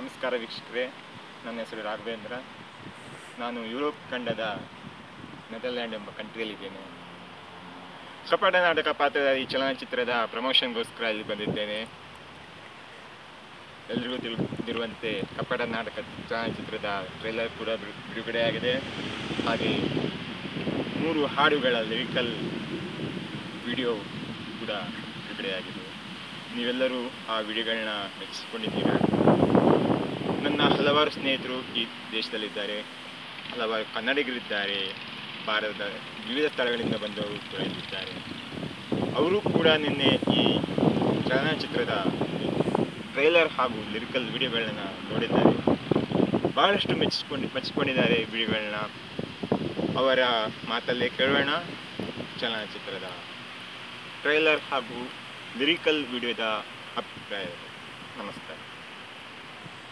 ನಮಸ್ಕಾರ ವೀಕ್ಷಕರೇ ನನ್ನ ಹೆಸರು ರಾಘವೇಂದ್ರ ನಾನು ಯುರೋಪ್ ಖಂಡದ ನೆದರ್ಲ್ಯಾಂಡ್ ಎಂಬ ಕಂಟ್ರಿಯಲ್ಲಿದ್ದೇನೆ ಕಪಟ ನಾಟಕ ಪಾತ್ರದ ಈ ಚಲನಚಿತ್ರದ ಪ್ರಮೋಷನ್ಗೋಸ್ಕರ ಇಲ್ಲಿ ಬಂದಿದ್ದೇನೆ ಎಲ್ರಿಗೂ ತಿಳಿದಿರುವಂತೆ ಕಪಟ ನಾಟಕ ಚಲನಚಿತ್ರದ ಟ್ರೈಲರ್ ಕೂಡ ಬಿಡು- ಬಿಡುಗಡೆಯಾಗಿದೆ ಹಾಗೆ ಮೂರು ಹಾಡುಗಳ ಲಿರಿಕಲ್ ವಿಡಿಯೋ ಕೂಡ ಬಿಡುಗಡೆಯಾಗಿದೆ ನೀವೆಲ್ಲರೂ ಆ ವಿಡಿಯೋಗಳನ್ನ ಮೆಚ್ಚಿಕೊಂಡಿದ್ದೀರಾ ನನ್ನ ಹಲವಾರು ಸ್ನೇಹಿತರು ಈ ದೇಶದಲ್ಲಿದ್ದಾರೆ ಹಲವಾರು ಕನ್ನಡಿಗರಿದ್ದಾರೆ ಭಾರತದ ವಿವಿಧ ಸ್ಥಳಗಳಿಂದ ಬಂದವರು ಕೂಡ ಇದ್ದಾರೆ ಅವರು ಕೂಡ ನಿನ್ನೆ ಈ ಚಲನಚಿತ್ರದ ಟ್ರೈಲರ್ ಹಾಗೂ ಲಿರಿಕಲ್ ವಿಡಿಯೋಗಳನ್ನ ನೋಡಿದ್ದಾರೆ ಬಹಳಷ್ಟು ಮೆಚ್ಚಿಕೊಂಡು ಮೆಚ್ಚಿಕೊಂಡಿದ್ದಾರೆ ಈ ವಿಡಿಯೋಗಳನ್ನ ಅವರ ಮಾತಲ್ಲೇ ಕೇಳೋಣ ಚಲನಚಿತ್ರದ ಟ್ರೈಲರ್ ಹಾಗೂ ಲಿರಿಕಲ್ ವಿಡಿಯೋದ ಅಭಿಪ್ರಾಯ ನಮಸ್ಕಾರ